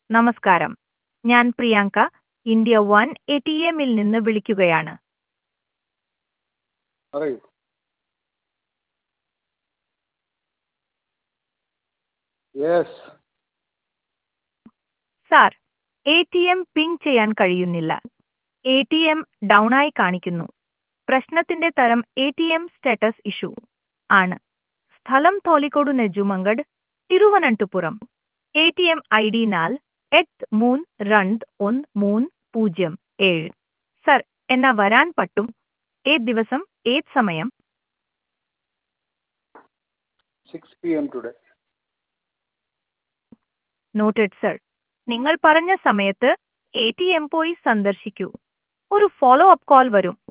നമസ്കാരം ഞാൻ Priyanka India one A T എമ്മിൽ നിന്ന് വിളിക്കുകയാണ് പറയൂ yes sir A T M ping ചെയ്യാൻ കഴിയുന്നില്ല എ ടി എം ഡൗൺ ആയി കാണിക്കുന്നു പ്രശ്നത്തിന്റെ തരം A T M status issue ആണ് സ്ഥലം Tholicode Nedumangad Thiruvananthapuram A T M I D നാൽ എട്ട് മൂന്ന് രണ്ട് ഒന്ന് മൂന്ന് പൂജ്യം ഏഴ് സർ എന്നാ വരാൻ പറ്റും ഏത് ദിവസം ഏത് സമയം six P M today noted sir നിങ്ങൾ പറഞ്ഞ സമയത്ത് എ ടി എം പോയി സന്ദർശിക്കൂ ഒരു ഫോളോ അപ്പ് കോൾ വരും